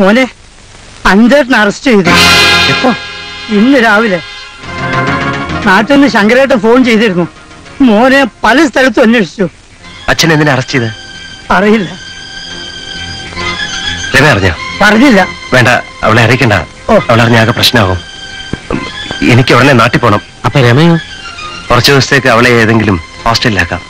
മോനെ അഞ്ചേട്ടൻ അറസ്റ്റ് ചെയ്തു എപ്പോ ഇന്ന് രാവിലെ നാട്ടിൽ നിന്ന് ശങ്കരേട്ടൻ ഫോൺ ചെയ്തിരുന്നു മോനെ പല സ്ഥലത്തും അന്വേഷിച്ചു അച്ഛൻ എന്തിനാ അറസ്റ്റ് ചെയ്ത് അറിയില്ല രമ അറിഞ്ഞോ പറഞ്ഞില്ല വേണ്ട അവളെ അറിയിക്കണ്ട ഓ. അവളറിഞ്ഞ ആകെ പ്രശ്നമാകും ഉം, എനിക്ക് ഉടനെ നാട്ടിൽ പോണം അപ്പൊ രമയോ കുറച്ച് ദിവസത്തേക്ക് അവളെ ഏതെങ്കിലും ഹോസ്റ്റലിലാക്കാം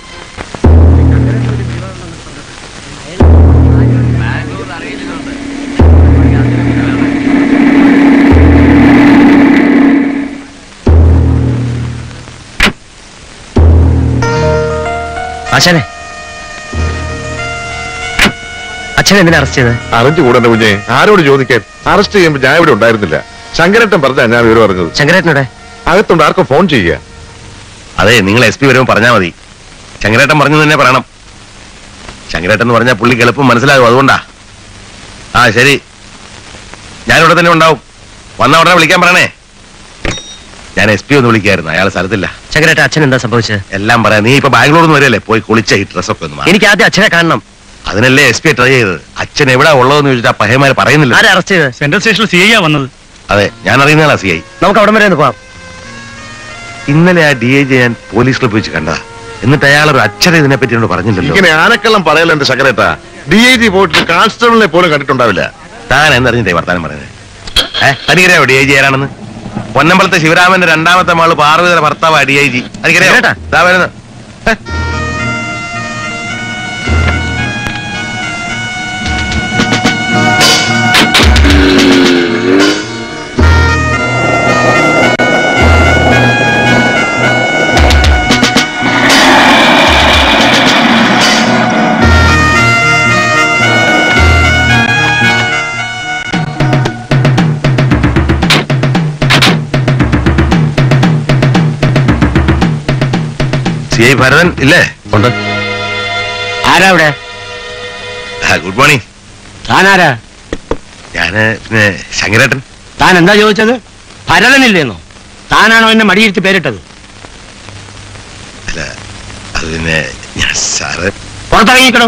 ആശാനെ അച്ഛൻ എന്തിനാ അറസ്റ്റ് ചെയ്ത് അറിഞ്ഞുകൂടെ കുഞ്ഞെ ആരോട് ചോദിക്കാൻ അറസ്റ്റ് ചെയ്യുമ്പോ ഞാൻ ഇവിടെ ഉണ്ടായിരുന്നില്ല ശങ്കരട്ടൻ പറഞ്ഞാ ഞാൻ വിവരം അറിഞ്ഞത് ശങ്കരേട്ടനോടെ അകത്തുണ്ട് ആർക്കും ഫോൺ ചെയ്യുക അതെ നിങ്ങൾ എസ് പി വരുമ്പോൾ പറഞ്ഞാൽ മതി ശങ്കരേട്ടൻ പറഞ്ഞു തന്നെ പറയണം ശങ്കരേട്ടൻ എന്ന് പറഞ്ഞാൽ പുള്ളിക്ക് എളുപ്പം മനസ്സിലാകും അതുകൊണ്ടാ ആ ശരി ഞാനിവിടെ തന്നെ ഉണ്ടാവും വന്ന ഉടനെ വിളിക്കാൻ പറയണേ ഞാൻ എസ് പി ഒന്ന് വിളിക്കായിരുന്നു അയാൾ സ്ഥലത്തില്ല ശങ്കരേട്ട അച്ഛൻ എന്താ സംഭവിച്ചത് എല്ലാം പറയാം നീ ഇപ്പൊ ബാംഗ്ലൂരിൽ നിന്ന് വരെയല്ലേ പോയി കുളിച്ച ഈ ഡ്രസ്സൊക്കെ ഒന്ന് മാറി. എനിക്ക് ആദ്യം അച്ഛനെ കാണണം അതിനല്ലേ എസ് പി ട്രൈ ചെയ്തത് അച്ഛൻ എവിടെ ഉള്ളതെന്ന് ചോദിച്ചാൽ പഹയമാര് പറയുന്നില്ല ആരെ അറസ്റ്റ് ചെയ്ത് സെൻട്രൽ സ്റ്റേഷനിൽ സി ഐ വന്നത് അതെ ഞാൻ അറിയുന്നതാണ് സി ഐ നമുക്ക് അവിടം വരെ ഒന്ന് പോവാം ഇന്നലെ ആ ഡി ഐ ജി ഞാൻ പോലീസ് ക്ലബ് വെച്ച് കണ്ടതാ എന്നിട്ട് അയാൾ ഒരു അച്ഛനെ ഇതിനെ പറ്റി എന്നോട് പറഞ്ഞില്ലല്ലോ ഇങ്ങനെ ആനക്കള്ളം പറയല എന്റെ ശങ്കരേട്ട ഡി ഐ ജി പോയിട്ട് കോൺസ്റ്റബിളിനെ പോലും കണ്ടിട്ടുണ്ടാവില്ല താൻ എന്തറിഞ്ഞിട്ടേ വർത്താനം പറയുന്നത് ഏഹ് തനിക്കറിയാവോ ഡി ഐ ജി ആരാണെന്ന് പൊന്നമ്പലത്തെ ശിവരാമന്റെ രണ്ടാമത്തെ മകള് പാർവതിയുടെ ഭർത്താവാ ഡി ഐ ജി തനിക്കറിയാവോ കേട്ടാ? ദാ വരുന്നു ഹെ. സി ഐ ഭരതൻ ഇല്ലേ ഉണ്ട് ആരാ അവിടെ ഗുഡ് മോർണിംഗ് താനാരാ ഞാന് പിന്നെ ശങ്കരേട്ടൻ താൻ എന്താ ചോദിച്ചത് ഭരതനില്ലേന്നോ താനാണോ എന്നെ മടിയിരുത്തി പേരിട്ടത് അല്ല അത് പിന്നെ ഞാൻ സാറ് പുറത്തിറങ്ങിക്കണോ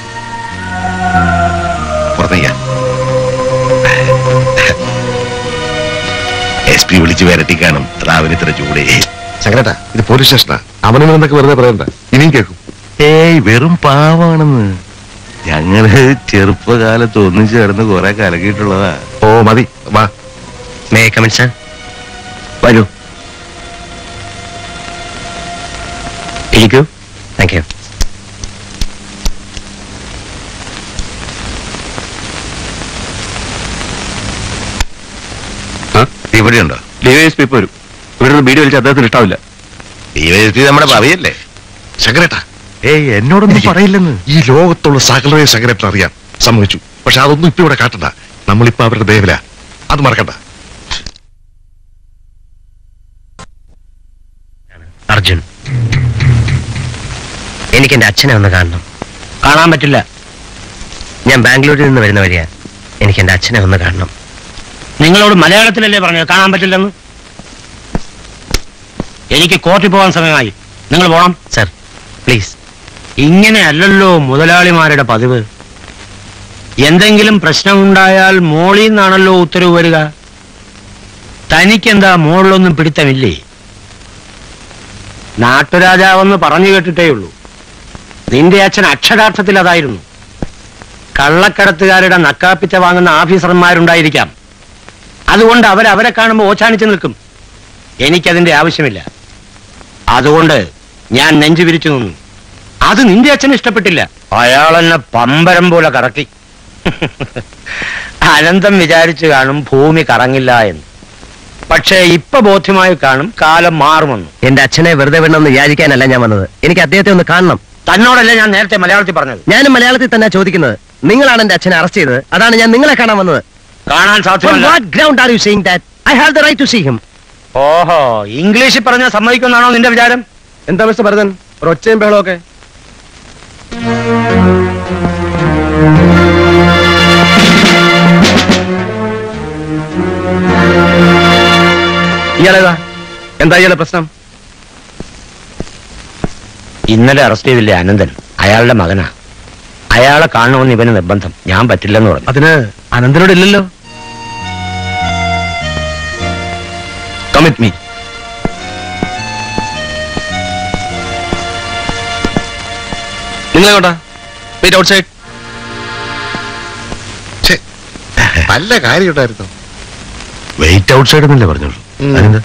പുറത്തേക്കാം എസ് പി വിളിച്ച് വരട്ടി കാണും അതാവിന് ഇത്ര ചൂടേ ശങ്കരേട്ട ഇത് പോലീസ് സ്റ്റേഷനാ അവനും എന്നൊക്കെ വെറുതെ പറയണ്ട ഇനിയും കേൾക്കും ഏയ് വെറും പാവാണെന്ന് ഞങ്ങള് ചെറുപ്പകാലത്ത് ഒന്നിച്ച് കിടന്ന് കുറെ കലക്കിയിട്ടുള്ളതാ ഓ മതി വാ മേ കമൻ സർ വരൂ ഇരിക്കൂ താങ്ക് യു ഇവിടെ ഉണ്ടോ ഡിവൈഎസ്പി ഇപ്പൊ വരും ഇവിടെ നിന്ന് വീഡിയോ വലിച്ച് അദ്ദേഹത്തിന് ഇഷ്ടാവില്ല ഡിവൈഎസ്പി നമ്മുടെ ഭാവിയല്ലേ ശങ്കരേട്ട ഏയ് എന്നോടൊന്നും പറയില്ലെന്ന് ഈ ലോകത്തുള്ള സകലരെ ശങ്കരേട്ടൻ അറിയാം സമ്മതിച്ചു പക്ഷെ അതൊന്നും ഇപ്പൊ ഇവിടെ കാട്ടണ്ട നമ്മളിപ്പോ അവരുടെ ദേവല അത് മറക്കണ്ട അർജുൻ എനിക്ക് എന്റെ അച്ഛനെ ഒന്ന് കാണണം കാണാൻ പറ്റില്ല ഞാൻ ബാംഗ്ലൂരിൽ നിന്ന് വരുന്ന വഴിയാ എനിക്ക് എന്റെ അച്ഛനെ ഒന്ന് കാണണം നിങ്ങളോട് മലയാളത്തിലല്ലേ പറഞ്ഞത് കാണാൻ പറ്റില്ലെന്ന് എനിക്ക് കോർട്ടിൽ പോകാൻ സമയമായി നിങ്ങൾ പോണം സർ പ്ലീസ് ഇങ്ങനെയല്ലല്ലോ മുതലാളിമാരുടെ പതിവ് എന്തെങ്കിലും പ്രശ്നമുണ്ടായാൽ മോളിൽ നിന്നാണല്ലോ ഉത്തരവ് വരിക തനിക്കെന്താ മോളിലൊന്നും പിടുത്തമില്ലേ നാട്ടുരാജാവെന്ന് പറഞ്ഞു കേട്ടിട്ടേ ഉള്ളൂ നിന്റെ അച്ഛൻ അക്ഷരാർത്ഥത്തിൽ അതായിരുന്നു കള്ളക്കടത്തുകാരുടെ നക്കാപ്പിച്ച വാങ്ങുന്ന ഓഫീസർമാരുണ്ടായിരിക്കാം അതുകൊണ്ട് അവരവരെ കാണുമ്പോൾ ഓച്ചാനിച്ച് നിൽക്കും എനിക്കതിന്റെ ആവശ്യമില്ല അതുകൊണ്ട് ഞാൻ നെഞ്ചു വിരിച്ചു നിന്നു അത് നിന്റെ അച്ഛന് ഇഷ്ടപ്പെട്ടില്ല അയാളെന്നെ പമ്പരം പോലെ കറക്കി അനന്തം വിചാരിച്ചു കാണും ഭൂമി കറങ്ങില്ല എന്ന് പക്ഷേ ഇപ്പൊ ബോധ്യമായി കാണും കാലം മാറുമെന്ന് എന്റെ അച്ഛനെ വെറുതെ വിടണമെന്ന് വിചാരിക്കാനല്ല ഞാൻ വന്നത് എനിക്ക് അദ്ദേഹത്തെ ഒന്ന് കാണണം തന്നോടല്ലേ ഞാൻ നേരത്തെ മലയാളത്തിൽ പറഞ്ഞത് ഞാനും മലയാളത്തിൽ തന്നെ ചോദിക്കുന്നത് നിങ്ങളാണ് എന്റെ അച്ഛനെ അറസ്റ്റ് ചെയ്തത് അതാണ് ഞാൻ നിങ്ങളെ കാണാൻ വന്നത് കാണാൻ On സാധ്യമല്ല what ground are you saying that? I have the right to see him. ഓഹോ ഇംഗ്ലീഷിൽ പറഞ്ഞാൽ സമ്മതിക്കുമെന്നാണോ നിന്റെ വിചാരം എന്താ മിസ്റ്റർ ഭരതൻ ഒരു ഒച്ചയും ബഹളമൊക്കെ ഇയാളേതാ എന്താ ഇയാളെ പ്രശ്നം ഇന്നലെ അറസ്റ്റ് ചെയ്തില്ലേ അനന്തൻ അയാളുടെ മകനാ അയാളെ കാണണമെന്ന് ഇവന് നിർബന്ധം ഞാൻ പറ്റില്ലെന്ന് പറഞ്ഞു അതിന് അനന്തനോട് ഇല്ലല്ലോ കമിറ്റ് മീ നിങ്ങളെങ്ങോട്ടാ വെയിറ്റ് ഔട്ട് സൈഡ് ഛെ, നല്ല കാര്യം ഉണ്ടായിരുന്നു വെയിറ്റ് ഔട്ട് സൈഡ് എന്നല്ലേ പറഞ്ഞോളൂ ഉം. അതിനെന്താ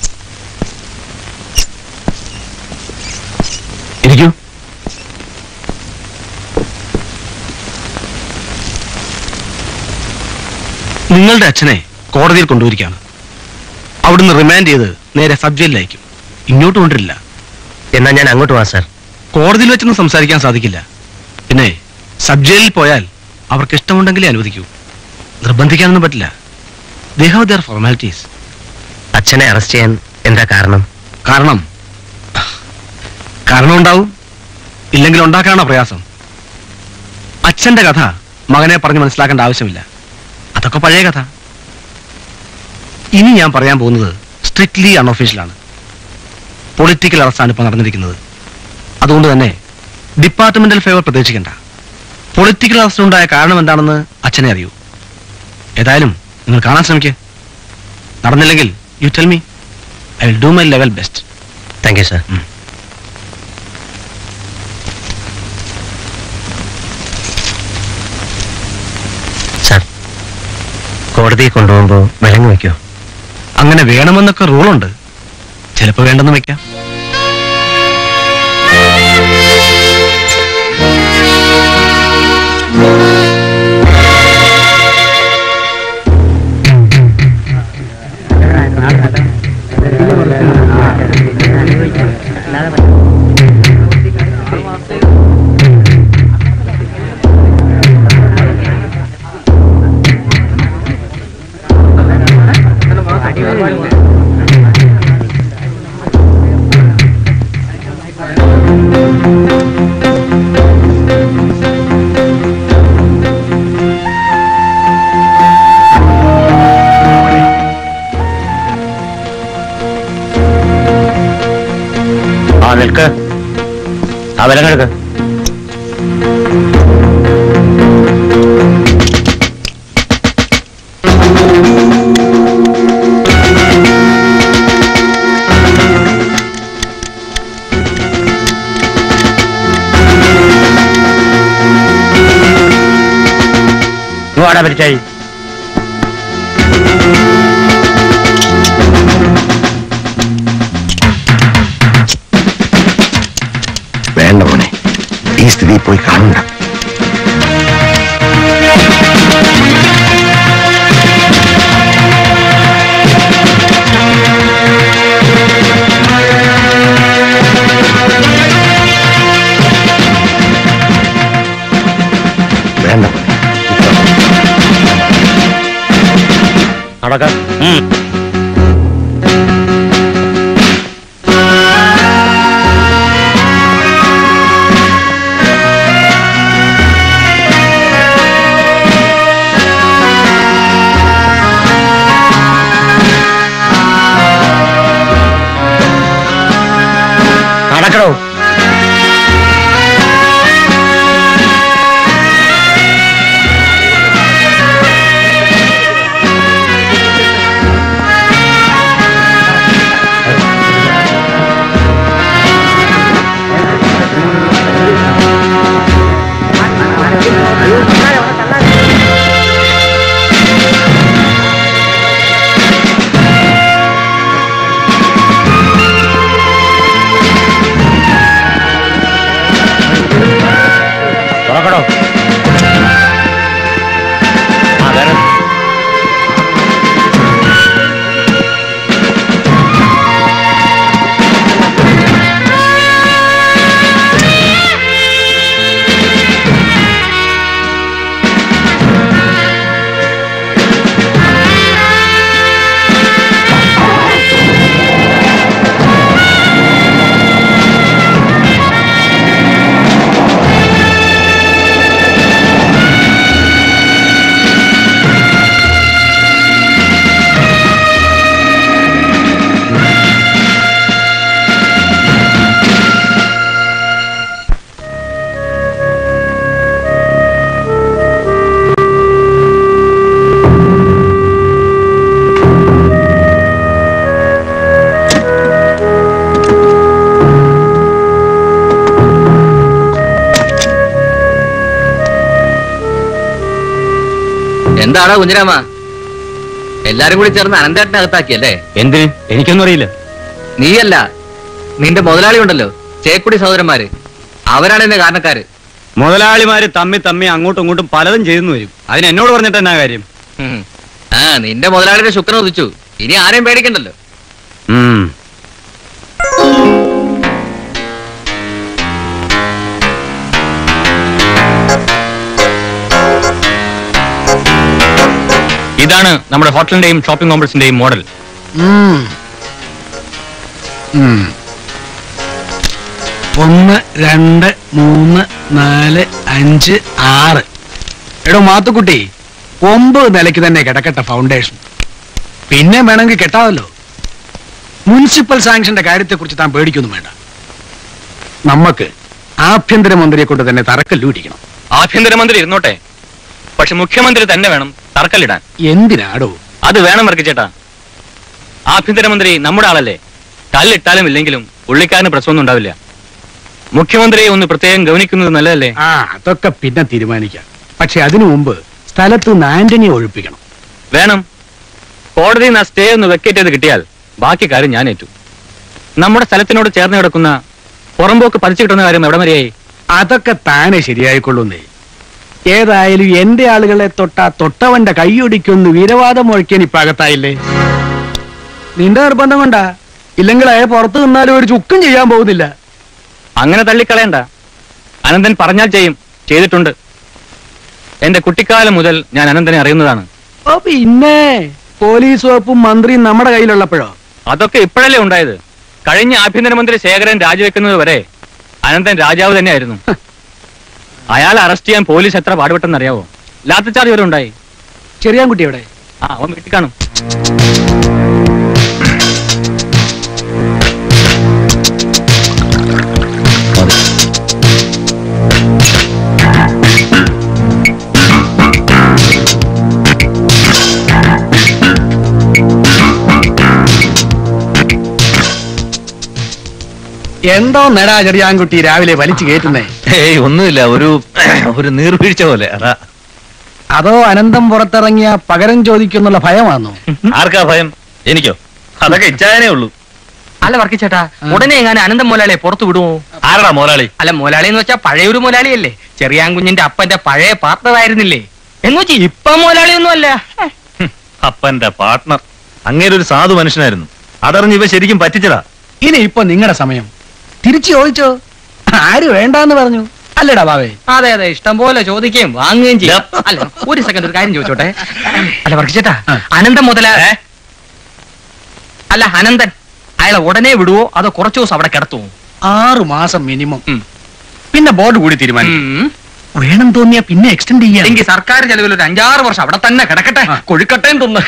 ഇരിക്കൂ നിങ്ങളുടെ അച്ഛനെ കോടതിയിൽ കൊണ്ടുപോയിരിക്കുകയാണ് അവിടുന്ന് റിമാൻഡ് ചെയ്ത് നേരെ സബ് ജയിലിലയക്കും ഇങ്ങോട്ട് കൊണ്ടിരില്ല എന്നാ ഞാൻ അങ്ങോട്ട് പോവാം സാർ കോടതിയിൽ വെച്ചൊന്നും സംസാരിക്കാൻ സാധിക്കില്ല പിന്നെ സബ് ജയിലിൽ പോയാൽ അവർക്ക് ഇഷ്ടമുണ്ടെങ്കിലേ അനുവദിക്കൂ നിർബന്ധിക്കാനൊന്നും പറ്റില്ല ദേ ഹാവ് ദർ ഫോർമാലിറ്റീസ് അച്ഛനെ അറസ്റ്റ് ചെയ്യാൻ എന്താ കാരണം കാരണം കാരണം ഉണ്ടാവും ഇല്ലെങ്കിൽ ഉണ്ടാക്കാനാണോ പ്രയാസം അച്ഛന്റെ കഥ മകനെ പറഞ്ഞ് മനസ്സിലാക്കേണ്ട ആവശ്യമില്ല അതൊക്കെ പഴയ കഥ ഇനി ഞാൻ പറയാൻ പോകുന്നത് സ്ട്രിക്ട്ലി അൺഒഫീഷ്യലാണ് പൊളിറ്റിക്കൽ അറസ്റ്റാണ് ഇപ്പൊ നടന്നിരിക്കുന്നത് അതുകൊണ്ട് തന്നെ ഡിപ്പാർട്ട്മെന്റൽ ഫേവർ പ്രതീക്ഷിക്കണ്ട പൊളിറ്റിക്കൽ അറസ്റ്റ് ഉണ്ടായ കാരണം എന്താണെന്ന് അച്ഛനെ അറിയൂ ഏതായാലും നിങ്ങൾ കാണാൻ ശ്രമിക്കുക നടന്നില്ലെങ്കിൽ you tell me I will do my level best thank you sir sir കോടതിയിൽ കൊണ്ടുപോകുമ്പോൾ വിലങ്ങ് വയ്ക്കോ അങ്ങനെ വേണമെന്നൊക്കെ റൂളുണ്ട് ചിലപ്പോൾ വേണ്ടെന്ന് വെക്കാം ആ നിൽക്ക് ആ വിലങ്ങെടുക്ക് ഇങ്ങോട്ടാ പരിച്ചായി വേണ്ട മോനെ ഈ സ്ഥിതി പോയി കാണണ്ട വേണ്ട മോനെ നടക്ക നടക്കണോ എന്താടാ കുഞ്ഞിരാമ എല്ലാരും കൂടി ചേർന്ന് അനന്തേട്ടനെ അകത്താക്കിയല്ലേ എന്തിന് എനിക്കൊന്നും അറിയില്ല നീയല്ല നിന്റെ മുതലാളി ഉണ്ടല്ലോ ചേക്കുടി സഹോദരന്മാര് അവരാണ് എന്റെ കാരണക്കാര് മുതലാളിമാര് തമ്മി തമ്മി അങ്ങോട്ടും ഇങ്ങോട്ടും പലതും ചെയ്തെന്ന് വരും അതിന് എന്നോട് പറഞ്ഞിട്ട് എന്നാ കാര്യം ഉം. ആ നിന്റെ മുതലാളിയുടെ ശുക്രൻ ഉദിച്ചു ഇനി ആരെയും പേടിക്കണ്ടല്ലോ ഉം. ഇതാണ് നമ്മുടെ ഹോട്ടലിന്റെയും ഷോപ്പിംഗ് കോംപ്ലക്സിന്റെയും മോഡൽ ഉം. ഉം. ഒന്ന് രണ്ട് മൂന്ന് നാല് അഞ്ച് ആറ് എടോ മാത്തുക്കുട്ടി ഒമ്പത് നിലയ്ക്ക് തന്നെ കിടക്കട്ടെ ഫൗണ്ടേഷൻ പിന്നെ വേണമെങ്കിൽ കെട്ടാമല്ലോ മുനിസിപ്പൽ സാങ്ഷന്റെ കാര്യത്തെക്കുറിച്ച് താൻ പേടിക്കൊന്നും വേണ്ട നമുക്ക് ആഭ്യന്തരമന്ത്രിയെ കൊണ്ട് തന്നെ തറക്കല്ലു ഇടിക്കണം ആഭ്യന്തരമന്ത്രി ഇരുന്നോട്ടെ പക്ഷെ മുഖ്യമന്ത്രി തന്നെ വേണം തറക്കല്ലിടാൻ എന്തിനാടോ അത് വേണം വർക്കിച്ചേട്ടാ ആഭ്യന്തരമന്ത്രി നമ്മുടെ ആളല്ലേ കല്ലിട്ടാലും ഇല്ലെങ്കിലും പുള്ളിക്കാരന് പ്രശ്നമൊന്നും ഉണ്ടാവില്ല മുഖ്യമന്ത്രിയെ ഒന്ന് പ്രത്യേകം ഗവനിക്കുന്നത് നല്ലതല്ലേ ആ അതൊക്കെ പിന്നെ തീരുമാനിക്കാം പക്ഷെ അതിനു മുമ്പ് സ്ഥലത്ത് നിന്ന് ആന്റണിയെ ഒഴിപ്പിക്കണം വേണം കോടതി ആ സ്റ്റേ ഒന്ന് വെക്കേറ്റ് ചെയ്ത് കിട്ടിയാൽ ബാക്കി കാര്യം ഞാൻ ഏറ്റു നമ്മുടെ സ്ഥലത്തിനോട് ചേർന്ന് കിടക്കുന്ന പുറമ്പോക്ക് പതിച്ചു കിട്ടുന്ന കാര്യം എവിടെ വരെയായി അതൊക്കെ താനെ ശരിയായിക്കൊള്ളുന്നേ ഏതായാലും എന്റെ ആളുകളെ തൊട്ടാ തൊട്ടവന്റെ കൈയൊടിക്കൊന്ന് വീരവാദം മുഴക്കാൻ ഇപ്പൊ അകത്തായില്ലേ നിന്റെ നിർബന്ധം കൊണ്ടാ ഇല്ലെങ്കിൽ അയാൾ പുറത്തു നിന്നാലും ഒരു ചുക്കും ചെയ്യാൻ പോകുന്നില്ല അങ്ങനെ തള്ളിക്കളയണ്ട അനന്തൻ പറഞ്ഞാൽ ചെയ്യും ചെയ്തിട്ടുണ്ട് എന്റെ കുട്ടിക്കാലം മുതൽ ഞാൻ അനന്തനെ അറിയുന്നതാണ് ഓ പിന്നെ പോലീസ് വകുപ്പും മന്ത്രിയും നമ്മുടെ കയ്യിലുള്ളപ്പോഴോ അതൊക്കെ ഇപ്പോഴല്ലേ ഉണ്ടായത് കഴിഞ്ഞ ആഭ്യന്തരമന്ത്രി ശേഖരൻ രാജിവെക്കുന്നത് വരെ അനന്തൻ രാജാവ് തന്നെയായിരുന്നു അയാളെ അറസ്റ്റ് ചെയ്യാൻ പോലീസ് എത്ര പാടുപെട്ടെന്ന് അറിയാവോ ലാത്തിച്ചാർജ് വരെ ഉണ്ടായി ചെറിയാൻകുട്ടി എവിടെ ആ അവൻ വീട്ടിൽ കാണും എന്തോ നേടാ ചെറിയാൻകുട്ടി രാവിലെ വലിച്ചു കയറ്റുന്നേ ഏയ് ഒന്നുമില്ല ഒരു ഒരു നീർവീഴ്ച പോലെ അതാ അതോ അനന്തം പുറത്തിറങ്ങിയ പകരം ചോദിക്കുന്നുള്ള ഭയമാണോ ആർക്കാ ഭയം എനിക്കോ അതൊക്കെ ഇച്ഛായനേ ഉള്ളൂ അല്ല വർക്കിച്ചേട്ടാ ഉടനെ എങ്ങനെ അനന്തം മുതലാളിയെ പുറത്തു വിടുമോ ആരടാ മോലാളി അല്ല മുതലാളി എന്ന് വെച്ചാൽ പഴയൊരു മുതലാളിയല്ലേ ചെറിയാൻകുഞ്ഞിന്റെ അപ്പന്റെ പഴയ പാർട്ട്ണറായിരുന്നില്ലേ എന്ന് വെച്ചാൽ ഇപ്പൊ മുതലാളിയൊന്നും അല്ല ഹും, അപ്പന്റെ പാർട്ട്ണർ അങ്ങേരെ ഒരു സാധു മനുഷ്യനായിരുന്നു അതറിഞ്ഞ് ഇവ ശരിക്കും പറ്റിച്ചതാ ഇനി ഇപ്പൊ നിങ്ങളുടെ സമയം തിരിച്ചു ചോദിച്ചോ ആര് വേണ്ടാന്ന് പറഞ്ഞു അല്ലടാ ബാവേ അതെ അതെ ഇഷ്ടം പോലെ ചോദിക്കുകയും വാങ്ങുകയും ചെയ്യാം അല്ല ഒരു സെക്കൻഡ് ഒരു കാര്യം ചോദിച്ചോട്ടെ അല്ല വർക്കിച്ചേട്ടാ അനന്തൻ മുതലാ അല്ല അനന്തൻ അയാളെ ഉടനെ വിടുവോ അതോ കുറച്ചു ദിവസം അവിടെ കിടത്തുവോ ആറു മാസം മിനിമം ഉം. പിന്നെ ബോർഡ് കൂടി തീരുമാനിക്കും ഉം. വേണം തോന്നിയാ പിന്നെ എക്സ്റ്റെൻഡ് ചെയ്യാം എങ്കിൽ സർക്കാർ ചെലവിൽ ഒരു അഞ്ചാറ് വർഷം അവിടെ തന്നെ കിടക്കട്ടെ കൊഴുക്കട്ടേം തിന്ന്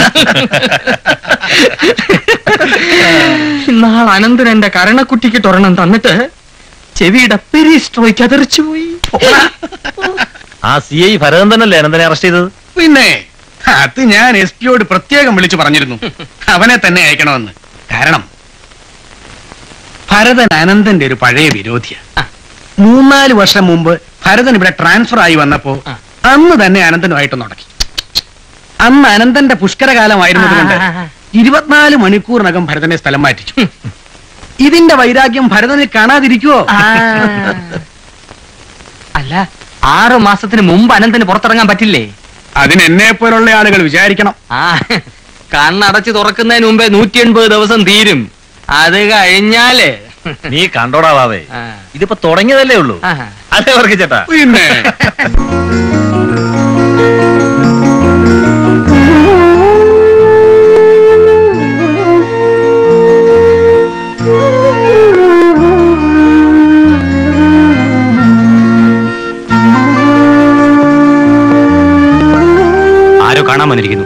ഇന്നാൾ അനന്തൻ എന്റെ കരണക്കുട്ടിക്ക് തുറണം തന്നിട്ട് ചെവിയുടെ പെരിസ്ട്രോയ് ചതറിച്ചു പോയി ആ സി ഐ ഭരതൻ തന്നല്ലേ അനന്തനെ അറസ്റ്റ് ചെയ്തത് പിന്നെ അത് ഞാൻ എസ് പിയോട് പ്രത്യേകം വിളിച്ചു പറഞ്ഞിരുന്നു അവനെ തന്നെ അയക്കണമെന്ന് കാരണം ഭരതൻ അനന്തന്റെ ഒരു പഴയ വിരോധിയ മൂന്നാല് വർഷം മുമ്പ് ഭരതൻ ഇവിടെ ട്രാൻസ്ഫർ ആയി വന്നപ്പോ അന്ന് തന്നെ അനന്തനുമായിട്ട് നടക്കി അന്ന് അനന്തന്റെ പുഷ്കരകാലമായിരുന്നത് കൊണ്ട് ഇരുപത്തിനാല് മണിക്കൂറിനകം ഭരതനെ സ്ഥലം മാറ്റിച്ചു ഇതിന്റെ വൈരാഗ്യം ഭരതനെ കാണാതിരിക്കുവോ അല്ല ആറു മാസത്തിന് മുമ്പ് അനന്തന് പുറത്തിറങ്ങാൻ പറ്റില്ലേ അതിന് എന്നെ പോലുള്ള ആളുകൾ വിചാരിക്കണം ആ കണ്ണടച്ച് തുറക്കുന്നതിന് മുമ്പേ നൂറ്റി എൺപത് ദിവസം തീരും അത് കഴിഞ്ഞാല് നീ കണ്ടോടാ വാവേ ആ. ഇതിപ്പോ തുടങ്ങിയതല്ലേ ഉള്ളൂ ആഹാ. അല്ലേ വർക്ക് ചേട്ടാ പിന്നെ ആരോ കാണാൻ വന്നിരിക്കുന്നു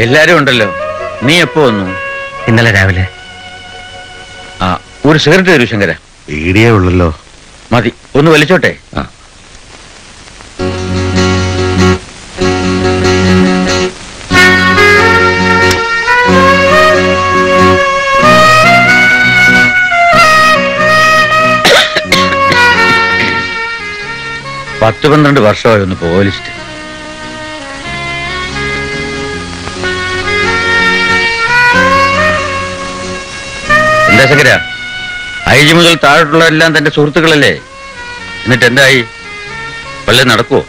എല്ലാരും ഉണ്ടല്ലോ നീ എപ്പോ വന്നു ഇന്നലെ രാവിലെ ആ ഒരു സിഗരറ്റ് തരൂ ശങ്കര പേടിയേ ഉള്ളല്ലോ മതി ഒന്ന് വലിച്ചോട്ടെ ആ. പത്ത് പന്ത്രണ്ട് വർഷമായി ഒന്ന് പോലിച്ചിട്ട് എന്താ ശങ്കര ഐ ജി മുതൽ താഴോട്ടുള്ളവരെല്ലാം തന്റെ സുഹൃത്തുക്കളല്ലേ എന്നിട്ട് എന്തായി വല്ലതും നടക്കുവോ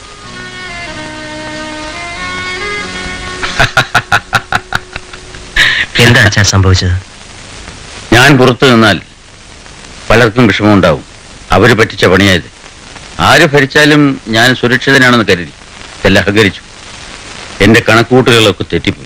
എന്താ അച്ഛാ സംഭവിച്ചത് ഞാൻ പുറത്തു നിന്നാൽ പലർക്കും വിഷമമുണ്ടാവും അവര് പറ്റിച്ച പണിയായത് ആര് ഭരിച്ചാലും ഞാൻ സുരക്ഷിതനാണെന്ന് കരുതി എല്ലാം അഹകരിച്ചു എന്റെ കണക്കൂട്ടുകളൊക്കെ തെറ്റിപ്പോയി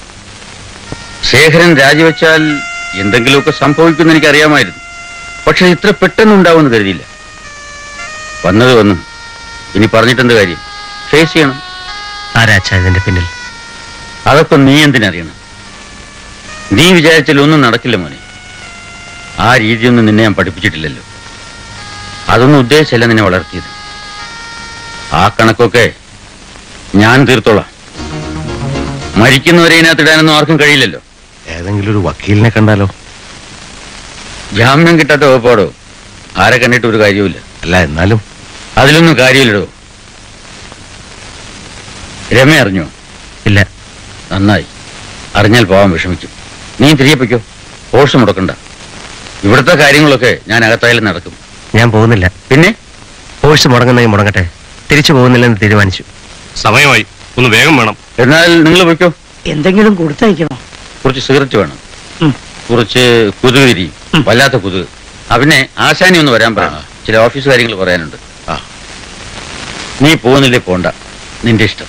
ശേഖരൻ രാജിവെച്ചാൽ എന്തെങ്കിലുമൊക്കെ സംഭവിക്കുമെന്ന് എനിക്കറിയാമായിരുന്നു പക്ഷെ ഇത്ര പെട്ടെന്ന് ഉണ്ടാവുമെന്ന് കരുതിയില്ല വന്നത് വന്നു ഇനി പറഞ്ഞിട്ടെന്ത് കാര്യം ഫേസ് ചെയ്യണം ആരാ അച്ഛാ ഇതിന്റെ പിന്നിൽ അതൊക്കെ നീ എന്തിനറിയണം നീ വിചാരിച്ചാൽ ഒന്നും നടക്കില്ല മോനെ ആ രീതിയൊന്നും നിന്നെ ഞാൻ പഠിപ്പിച്ചിട്ടില്ലല്ലോ അതൊന്നും ഉദ്ദേശിച്ചല്ല നിന്നെ വളർത്തിയത് ആ കണക്കൊക്കെ ഞാൻ തീർത്തോളാം മരിക്കുന്നവരെ ഇതിനകത്തിടാനൊന്നും ആർക്കും കഴിയില്ലല്ലോ ഏതെങ്കിലും ഒരു വക്കീലിനെ കണ്ടാലോ ജാമ്യം കിട്ടാത്ത വകുപ്പാടോ ആരെ കണ്ടിട്ട് ഒരു കാര്യവുമില്ല അല്ല എന്നാലും അതിലൊന്നും കാര്യമില്ലടോ രമ അറിഞ്ഞോ ഇല്ല നന്നായി അറിഞ്ഞാൽ പോവാൻ വിഷമിക്കും നീ തിരികെ പൊയ്ക്കോ കോഴ്സ് മുടക്കണ്ട ഇവിടുത്തെ കാര്യങ്ങളൊക്കെ ഞാൻ അകത്തായാലും നടക്കും ഞാൻ പോകുന്നില്ല പിന്നെ കോഴ്സ് മുടങ്ങുന്നെങ്കിൽ മുടങ്ങട്ടെ തിരിച്ചു പോകുന്നില്ലെന്ന് തീരുമാനിച്ചു സമയമായി ഒന്ന് വേഗം വേണം എന്നാൽ നിങ്ങൾ പൊയ്ക്കോ എന്തെങ്കിലും കൊടുത്തയക്കണോ കുറച്ച് സിഗരറ്റ് വേണം ഉം. കുറച്ച് കൊതുക് തിരി ഉം. വല്ലാത്ത കൊതുക് അവനെ ആശാനി ഒന്ന് വരാൻ പറയണം ചില ഓഫീസ് കാര്യങ്ങൾ പറയാനുണ്ട് ആ. നീ പോകുന്നില്ലേ പോണ്ട നിന്റെ ഇഷ്ടം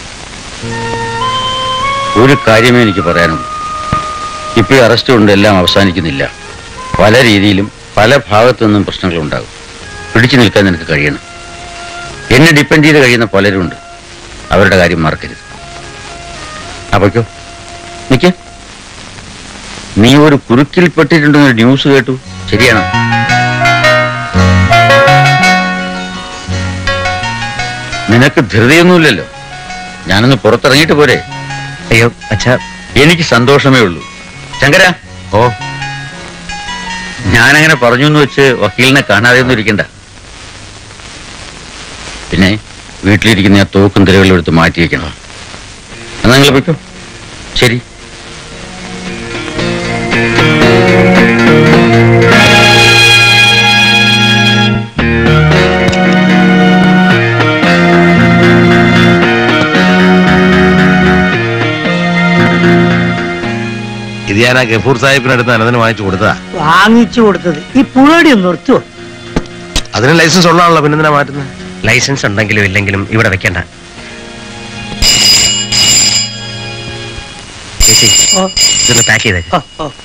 ഒരു കാര്യമേ എനിക്ക് പറയാനുള്ളൂ ഇപ്പൊ ഈ അറസ്റ്റ് കൊണ്ട് എല്ലാം അവസാനിക്കുന്നില്ല പല രീതിയിലും പല ഭാഗത്തു നിന്നും പ്രശ്നങ്ങൾ ഉണ്ടാകും പിടിച്ചു നിൽക്കാൻ നിനക്ക് കഴിയണം എന്നെ ഡിപ്പെൻഡ് ചെയ്ത് കഴിയുന്ന പലരുണ്ട് അവരുടെ കാര്യം മറക്കരുത് അപ്പൊക്കോ നിക്ക് നീ ഒരു കുരുക്കിൽപ്പെട്ടിട്ടുണ്ടെന്ന് ന്യൂസ് കേട്ടു ശരിയാണോ നിനക്ക് ധൃതിയൊന്നുമില്ലല്ലോ ഞാനൊന്ന് പുറത്തിറങ്ങിയിട്ട് പോരെ അയ്യോ അച്ഛാ എനിക്ക് സന്തോഷമേ ഉള്ളൂ ശങ്കര ഓ ഞാനങ്ങനെ പറഞ്ഞു എന്ന് വെച്ച് വക്കീലിനെ കാണാതെ ഒന്നും ഇരിക്കണ്ട പിന്നെ വീട്ടിലിരിക്കുന്ന ആ തോക്കും തിരകളും എടുത്ത് മാറ്റി വെക്കണം എന്നാ നിങ്ങൾ പൊയ്ക്കോ ശരി ഇത് ഞാൻ ആ ഗഫൂർ സാഹിബിനടുത്ത് അനന്തന് വാങ്ങിച്ചു കൊടുത്തതാ വാങ്ങിച്ചു കൊടുത്തത് ഈ പുഴടി ഒന്ന് നിർത്തുവോ അതിന് ലൈസൻസ് ഉള്ളതാണല്ലോ പിന്നെന്തിനാ മാറ്റുന്നത് ലൈസൻസ് ഉണ്ടെങ്കിലും ഇല്ലെങ്കിലും ഇവിടെ വെക്കണ്ട ചേച്ചി ഓ ഇതൊന്ന് പാക്ക് ചെയ്തേക്ക് ഓ ഓ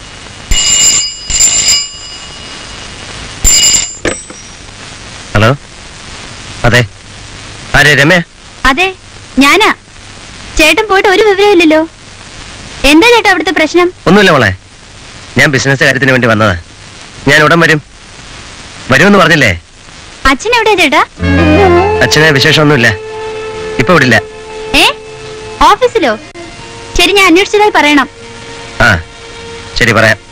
ഹലോ അതെ ആരെ രമേ അതെ ഞാനാ ചേട്ടൻ പോയിട്ട് ഒരു വിവരമില്ലല്ലോ എന്താ ചേട്ടാ അവിടുത്തെ പ്രശ്നം ഒന്നുമില്ല മോളെ ഞാൻ ബിസിനസ് കാര്യത്തിന് വേണ്ടി വന്നതാ ഞാൻ ഉടൻ വരും വരുമെന്ന് പറഞ്ഞില്ലേ അച്ഛൻ എവിടെയാ ചേട്ടാ അച്ഛന് വിശേഷമൊന്നുമില്ല ഇപ്പൊ വിടില്ല ഏ ഓഫീസിലോ ശരി ഞാൻ അന്വേഷിച്ചതായി പറയണം ആ ശരി പറയാം